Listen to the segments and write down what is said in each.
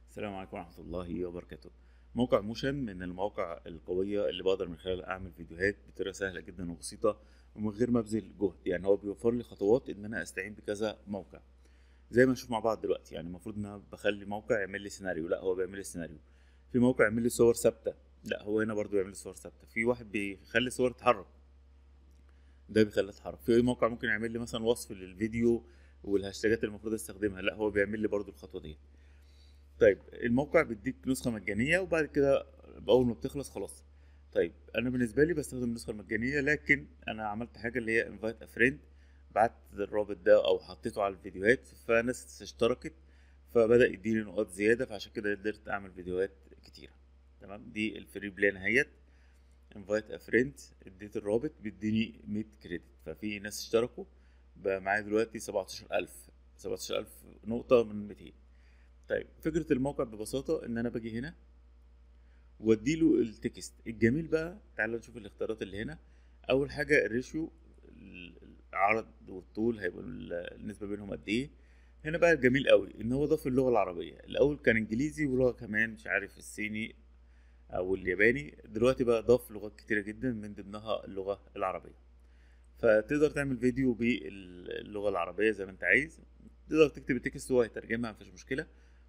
السلام عليكم ورحمة الله وبركاته موقع موشن من المواقع القوية اللي بقدر من خلالها أعمل فيديوهات بطريقة سهلة جدا وبسيطة ومن غير ما أبذل جهد يعني هو بيوفر لي خطوات إن أنا أستعين بكذا موقع زي ما نشوف مع بعض دلوقتي يعني المفروض إن أنا بخلي موقع يعمل لي سيناريو لا هو بيعمل لي سيناريو في موقع يعمل لي صور ثابتة لا هو هنا برضو يعمل لي صور ثابتة في واحد بيخلي صور تتحرك ده بيخليها تتحرك في موقع ممكن يعمل لي مثلا وصف للفيديو والهاشتاجات اللي المفروض استخدمها لا هو بيعمل لي برضو الخطوة دي طيب الموقع بيديك نسخة مجانية وبعد كده أول ما بتخلص خلاص طيب أنا بالنسبة لي بستخدم النسخة المجانية لكن أنا عملت حاجة اللي هي انفايت افريند بعت الرابط ده أو حطيته على الفيديوهات فناس اشتركت فبدأ يديني نقاط زيادة فعشان كده قدرت أعمل فيديوهات كتيرة تمام دي الفري بلان اهيت انفايت افريند اديت الرابط بيديني 100 كريدت ففي ناس اشتركوا بقى معايا دلوقتي 17000 17000 نقطة من 200 طيب فكرة الموقع ببساطة إن أنا باجي هنا وأديله التكست الجميل بقى تعالوا نشوف الاختيارات اللي هنا أول حاجة الريشيو العرض والطول هيبقى النسبة بينهم قد إيه هنا بقى الجميل قوي إن هو ضاف اللغة العربية الأول كان إنجليزي ولغة كمان مش عارف الصيني أو الياباني دلوقتي بقى ضاف لغات كتيرة جدا من ضمنها اللغة العربية فتقدر تعمل فيديو باللغة العربية زي ما أنت عايز تقدر تكتب التكست وهو هيترجمها مفيش مشكلة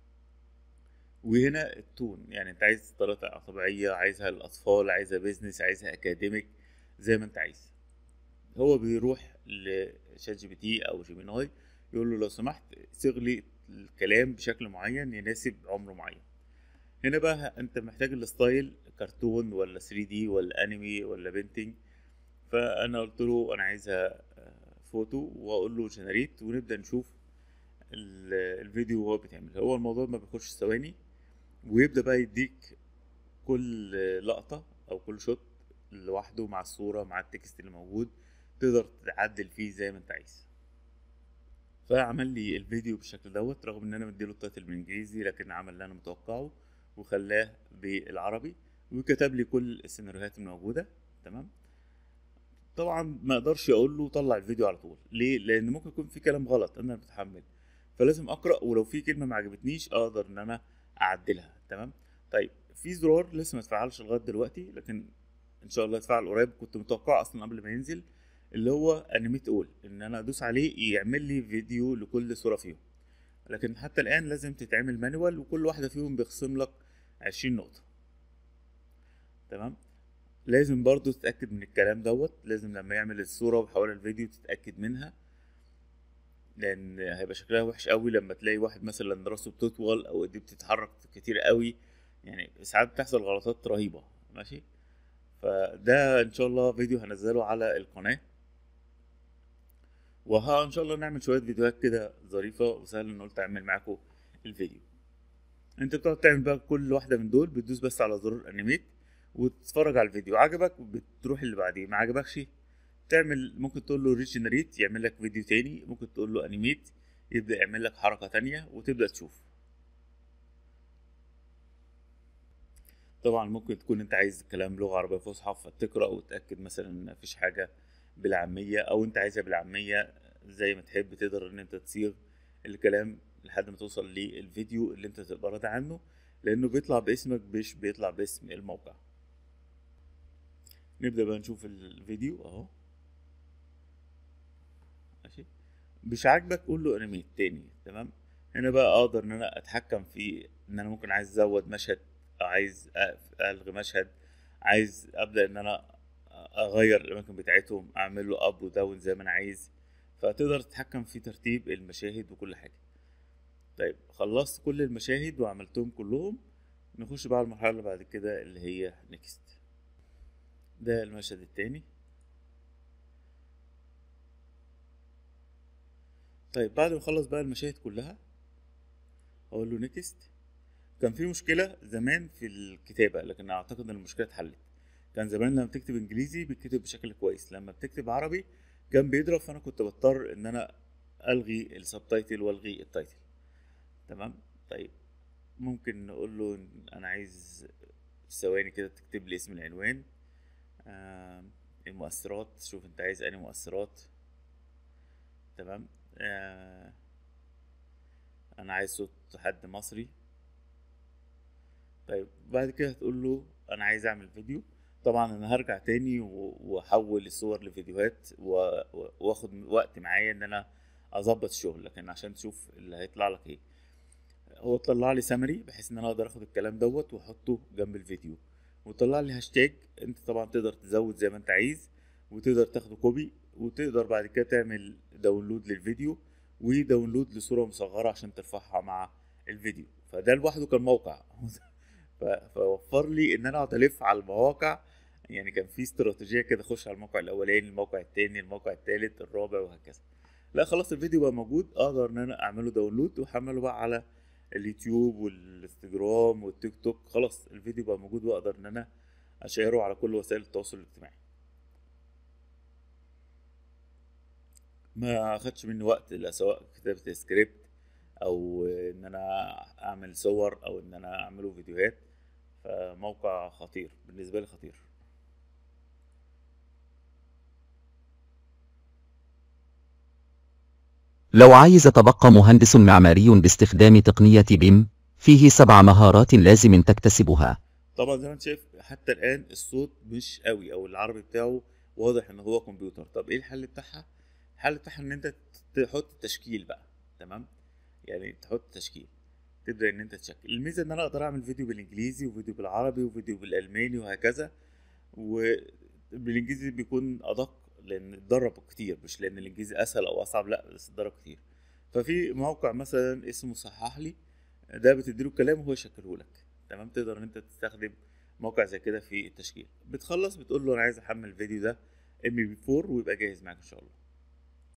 وهنا التون يعني انت عايز طريقة طبيعية عايزها للأطفال عايزها بيزنس عايزها أكاديميك زي ما انت عايز هو بيروح لشات جي بي تي أو جيميناي يقول له لو سمحت صيغ لي الكلام بشكل معين يناسب عمر معين هنا بقى انت محتاج الستايل كرتون ولا 3 دي ولا انمي ولا بينتنج فانا قلت له انا عايزها فوتو واقول له جنريت ونبدا نشوف الفيديو وهو بيتعمل هو الموضوع ما بياخدش ثواني ويبدا بقى يديك كل لقطه او كل شوت لوحده مع الصوره مع التكست اللي موجود تقدر تعدل فيه زي ما انت عايز فعمل لي الفيديو بالشكل دوت رغم ان انا مديله التايتل بالانجليزي لكن عمل اللي انا متوقعه وخلاه بالعربي وكتب لي كل السيناريوهات الموجوده تمام طبعا ما اقدرش اقول له طلع الفيديو على طول ليه لان ممكن يكون في كلام غلط انا متحمل فلازم اقرا ولو في كلمه ما عجبتنيش اقدر ان انا اعدلها تمام طيب في زرار لسه ما اتفعلش لغايه دلوقتي لكن ان شاء الله يتفعل قريب كنت متوقعه اصلا قبل ما ينزل اللي هو انيميت اول ان انا ادوس عليه يعمل لي فيديو لكل صوره فيهم لكن حتى الان لازم تتعمل مانوال وكل واحده فيهم بيخصم لك عشرين نقطه تمام لازم برضو تتأكد من الكلام دوت لازم لما يعمل الصورة ويحولها الفيديو تتأكد منها لأن هيبقى شكلها وحش قوي لما تلاقي واحد مثلا راسه بتطول أو ايديه بتتحرك كتير قوي يعني ساعات بتحصل غلطات رهيبة ماشي فده إن شاء الله فيديو هنزله على القناة وها إن شاء الله نعمل شوية فيديوهات كده ظريفة وسهل إن قلت أعمل معاكم الفيديو انت بتقعد تعمل بقى كل واحدة من دول بتدوس بس على زرار انيميت وتتفرج على الفيديو عجبك بتروح اللي بعديه ما عجبكش تعمل ممكن تقول له ريجنريت يعمل لك فيديو تاني ممكن تقول له انيميت يبدا يعمل لك حركه تانية وتبدا تشوف طبعا ممكن تكون انت عايز كلام لغه عربيه فصحى فتقرا وتاكد مثلا ان مفيش حاجه بالعاميه او انت عايزها بالعاميه زي ما تحب تقدر ان انت تصيغ الكلام لحد ما توصل للفيديو اللي انت تبقى راضي عنه لانه بيطلع باسمك مش بيطلع باسم الموقع نبدا بقى نشوف الفيديو اهو ماشي مش عاجبك قول له انيميت تاني تمام هنا بقى اقدر ان انا اتحكم في ان انا ممكن عايز ازود مشهد او عايز الغي مشهد عايز ابدا ان انا اغير الاماكن بتاعتهم اعمل له اب وداون زي ما انا عايز فتقدر تتحكم في ترتيب المشاهد وكل حاجه طيب خلصت كل المشاهد وعملتهم كلهم نخش بقى على المرحله اللي بعد كده اللي هي نيكست ده المشهد التاني طيب بعد ما اخلص بقى المشاهد كلها اقول له نيكست كان في مشكله زمان في الكتابه لكن اعتقد ان المشكله اتحلت كان زمان لما بتكتب انجليزي بيتكتب بشكل كويس لما بتكتب عربي كان بيضرب فانا كنت بضطر ان انا الغي السبتايتل والغي التايتل تمام طيب ممكن نقول له انا عايز ثواني كده تكتب لي اسم العنوان آه المؤثرات شوف انت عايز انهي مؤثرات تمام آه انا عايز صوت حد مصري طيب بعد كده هتقول له انا عايز اعمل فيديو طبعا انا هرجع تاني و- واحول الصور لفيديوهات و- و- واخد وقت معايا ان انا اظبط الشغل لكن عشان تشوف اللي هيطلع لك ايه هو طلع لي سامري بحيث ان انا اقدر اخد الكلام دوت واحطه جنب الفيديو وطلع لي هاشتاج انت طبعا تقدر تزود زي ما انت عايز وتقدر تاخده كوبي وتقدر بعد كده تعمل داونلود للفيديو وداونلود لصورة مصغرة عشان ترفعها مع الفيديو فده لوحده كان موقع ف- فوفر لي ان انا اقعد الف على المواقع يعني كان في استراتيجيه كده اخش على الموقع الاولاني الموقع التاني الموقع التالت الرابع وهكذا لا خلاص الفيديو بقى موجود اقدر ان انا اعمله داونلود واحمله بقى على اليوتيوب والانستجرام والتيك توك خلاص الفيديو بقى موجود واقدر ان انا اشيره على كل وسائل التواصل الاجتماعي ما اخدش مني وقت لا سواء كتابة السكريبت او ان انا اعمل صور او ان انا اعمله فيديوهات فموقع خطير بالنسبة لي خطير لو عايز تبقى مهندس معماري باستخدام تقنية بيم فيه سبع مهارات لازم تكتسبها طبعا زي ما انت شايف حتى الان الصوت مش قوي او العربي بتاعه واضح ان هو كمبيوتر طب ايه الحل بتاعها الحل بتاعها ان انت تحط تشكيل بقى تمام يعني تحط تشكيل تبدا ان انت تشكل الميزه ان انا اقدر اعمل فيديو بالانجليزي وفيديو بالعربي وفيديو بالالماني وهكذا وبالانجليزي بيكون ادق لان اتدرب كتير مش لان الانجليزي اسهل او اصعب لا بس اتدرب كتير ففي موقع مثلا اسمه صحح لي ده بتديله الكلام وهو يشكله لك تمام تقدر ان انت تستخدم موقع زي كده في التشكيل بتخلص بتقول له انا عايز احمل الفيديو ده ام بي 4 ويبقى جاهز معاك ان شاء الله